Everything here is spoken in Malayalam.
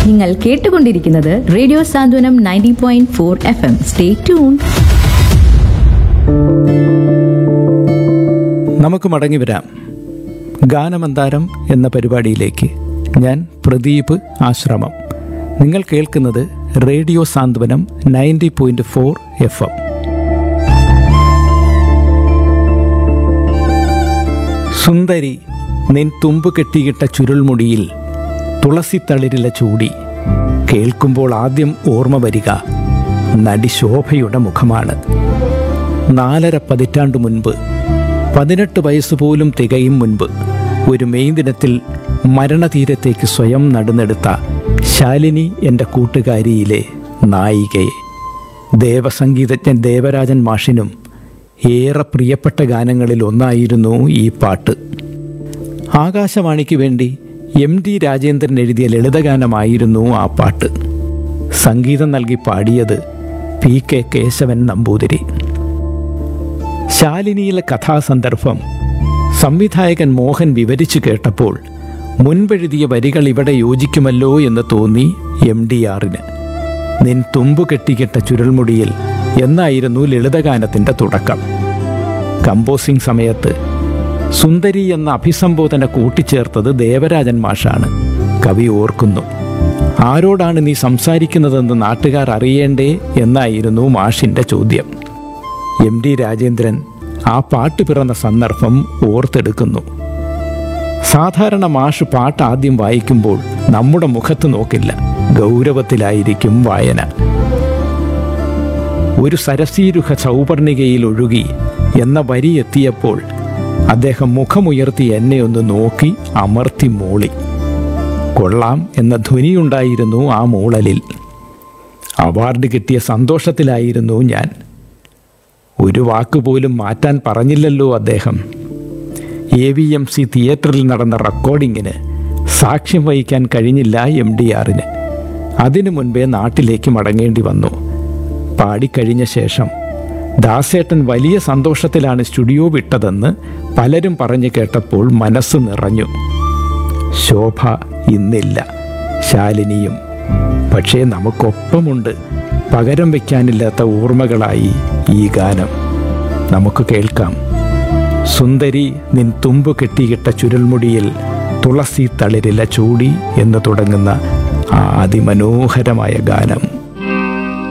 നിങ്ങൾ കേട്ടുകൊണ്ടിരിക്കുന്നത് radio Santhwanam ninety point four F M stay tune നമുക്ക് മടങ്ങി വരാം ഗാനമന്താരം എന്ന പരിപാടിയിലേക്ക് ഞാൻ പ്രദീപ് ആശ്രമം നിങ്ങൾ കേൾക്കുന്നത് radio Santhwanam ninety point four F M സുന്ദരി നിൻ തുമ്പ് കെട്ടിയിട്ട ചുരുൾമുടിയിൽ തുളസിത്തളിരില ചൂടി കേൾക്കുമ്പോൾ ആദ്യം ഓർമ്മ വരിക നടി ശോഭയുടെ മുഖമാണ് നാലര പതിറ്റാണ്ടു മുൻപ് പതിനെട്ട് വയസ്സ് പോലും തികയും മുൻപ് ഒരു മെയ് ദിനത്തിൽ മരണതീരത്തേക്ക് സ്വയം നടന്നെടുത്ത ശാലിനി എൻ്റെ കൂട്ടുകാരിയിലെ നായികയെ ദേവസംഗീതജ്ഞൻ ദേവരാജൻ മാഷിനും ഏറെ പ്രിയപ്പെട്ട ഗാനങ്ങളിൽ ഒന്നായിരുന്നു ഈ പാട്ട് ആകാശവാണിക്ക് വേണ്ടി എം ഡി രാജേന്ദ്രൻ എഴുതിയ ലളിതഗാനമായിരുന്നു ആ പാട്ട് സംഗീതം നൽകി പാടിയത് പി കെ കേശവൻ നമ്പൂതിരി ശാലിനിയിലെ കഥാസന്ദർഭം സംവിധായകൻ മോഹൻ വിവരിച്ചു കേട്ടപ്പോൾ മുൻപെഴുതിയ വരികൾ ഇവിടെ യോജിക്കുമല്ലോ എന്ന് തോന്നി എം ഡി ആറിന് നിൻ തുമ്പു കെട്ടിക്കെട്ട ചുരുൾമുടിയിൽ എന്നായിരുന്നു ലളിതഗാനത്തിൻ്റെ തുടക്കം കമ്പോസിംഗ് സമയത്ത് സുന്ദരി എന്ന അഭിസംബോധന കൂട്ടിച്ചേർത്തത് ദേവരാജൻ മാഷാണ് കവി ഓർക്കുന്നു ആരോടാണ് നീ സംസാരിക്കുന്നതെന്ന് നാട്ടുകാർ അറിയേണ്ടേ എന്നായിരുന്നു മാഷിൻ്റെ ചോദ്യം എം ഡി രാജേന്ദ്രൻ ആ പാട്ട് പിറന്ന സന്ദർഭം ഓർത്തെടുക്കുന്നു സാധാരണ മാഷ് പാട്ട് ആദ്യം വായിക്കുമ്പോൾ നമ്മുടെ മുഖത്ത് നോക്കില്ല ഗൗരവത്തിലായിരിക്കും വായന ഒരു സരസീരുഹ സൗപർണികയിൽ ഒഴുകി എന്ന വരി എത്തിയപ്പോൾ അദ്ദേഹം മുഖമുയർത്തി എന്നെ ഒന്ന് നോക്കി അമർത്തി മൂളി കൊള്ളാം എന്ന ധ്വനിയുണ്ടായിരുന്നു ആ മൂളലിൽ അവാർഡ് കിട്ടിയ സന്തോഷത്തിലായിരുന്നു ഞാൻ ഒരു വാക്ക് പോലും മാറ്റാൻ പറഞ്ഞില്ലല്ലോ അദ്ദേഹം എ വി എം സി തിയേറ്ററിൽ നടന്ന റെക്കോർഡിങ്ങിന് സാക്ഷ്യം വഹിക്കാൻ കഴിഞ്ഞില്ല എം ഡി ആറിന് അതിനു മുൻപേ നാട്ടിലേക്ക് മടങ്ങേണ്ടി വന്നു പാടിക്കഴിഞ്ഞ ശേഷം ദാസേട്ടൻ വലിയ സന്തോഷത്തിലാണ് സ്റ്റുഡിയോ വിട്ടതെന്ന് പലരും പറഞ്ഞു കേട്ടപ്പോൾ മനസ്സ് നിറഞ്ഞു ശോഭ ഇന്നില്ല ശാലിനിയും പക്ഷേ നമുക്കൊപ്പമുണ്ട് പകരം വയ്ക്കാനില്ലാത്ത ഓർമ്മകളായി ഈ ഗാനം നമുക്ക് കേൾക്കാം സുന്ദരി നിൻ തുമ്പ് കെട്ടിയിട്ട ചുരുൾമുടിയിൽ തുളസി തളിരില ചൂടി എന്ന് തുടങ്ങുന്ന ആ അതിമനോഹരമായ ഗാനം